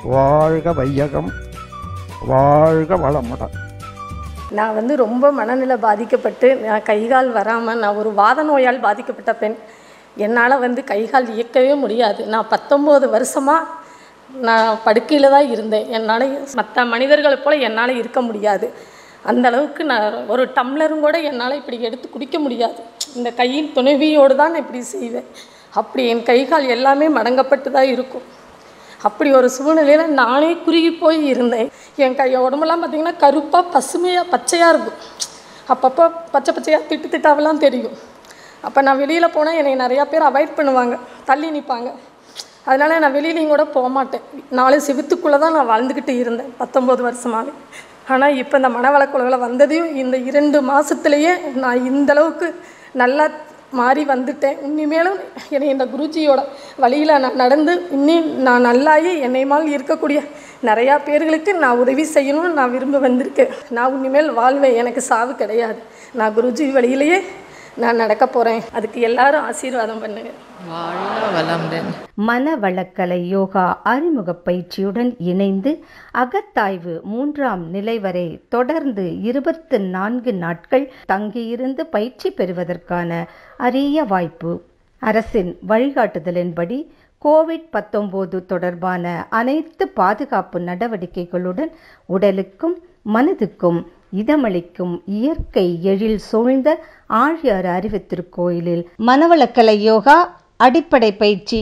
வாழ்க வையகம் வாழ்க வளமுடன் நான் வந்து ரொம்ப மனநிலை பாதிக்கப்பட்டு நான் கைகால் வராமல் நான் ஒரு வாத நோயால் பாதிக்கப்பட்ட பெண் என்னால் வந்து கைகால் இயக்கவே முடியாது நான் பத்தொம்போது வருஷமாக நான் படுக்கையில் தான் இருந்தேன் என்னால் மற்ற மனிதர்களைப் போல் என்னால் இருக்க முடியாது அந்த அளவுக்கு நான் ஒரு டம்ளரும் கூட என்னால் இப்படி எடுத்து குடிக்க முடியாது இந்த கையின் துணைவியோடு தான் நான் இப்படி செய்வேன் அப்படி என் கைகால் எல்லாமே மடங்கப்பட்டு தான் இருக்கும் அப்படி ஒரு சூழ்நிலையில் நானே குறுகி போய் இருந்தேன் என் கை உடம்பெல்லாம் பார்த்தீங்கன்னா கருப்பாக பசுமையாக பச்சையாக இருக்கும் அப்பப்போ பச்சை பச்சையாக திட்டு திட்டாவெல்லாம் தெரியும் அப்போ நான் வெளியில் போனால் என்னை நிறையா பேர் அவாய்ட் பண்ணுவாங்க தள்ளி நிற்பாங்க அதனால் நான் வெளியிலையும் கூட போக மாட்டேன் நாலு சிவத்துக்குள்ளே தான் நான் வாழ்ந்துக்கிட்டு இருந்தேன் பத்தொம்போது வருஷமாவே ஆனால் இப்போ இந்த மனவளக்குழுவில் வந்ததையும் இந்த இரண்டு மாதத்துலேயே நான் இந்த அளவுக்கு நல்லா மாறி வந்துட்டேன் இனிமேலும் என்னை இந்த குருஜியோட வழியில் நான் நடந்து இன்னி நான் நல்லாயி என்னை மேல் இருக்கக்கூடிய நிறையா பேர்களுக்கு நான் உதவி செய்யணும்னு நான் விரும்ப வந்திருக்கேன் நான் இனிமேல் வாழ்வேன் எனக்கு சாவு கிடையாது நான் குருஜி வழியிலேயே நான் நடக்க போகிறேன் அதுக்கு எல்லாரும் ஆசீர்வாதம் பண்ணுங்க வாழ்க வளமுடன் மனவளக்கலை யோகா அறிமுக பயிற்சியுடன் இணைந்து அகத்தாய்வு மூன்றாம் நிலை வரை தொடர்ந்து இருபத்து நான்கு நாட்கள் தங்கியிருந்து பயிற்சி பெறுவதற்கான அரிய வாய்ப்பு அரசின் வழிகாட்டுதலின்படி கோவிட் பத்தொன்பது தொடர்பான அனைத்து பாதுகாப்பு நடவடிக்கைகளுடன் உடலுக்கும் மனதுக்கும் இதமளிக்கும் இயற்கை எழில் சூழ்ந்த ஆழியார் அறிவுத்திருக்கோயிலில் மனவளக்கலை யோகா அடிப்படை பயிற்சி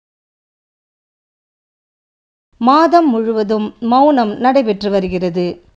மாதம் முழுவதும் மௌனம் நடைபெற்று வருகிறது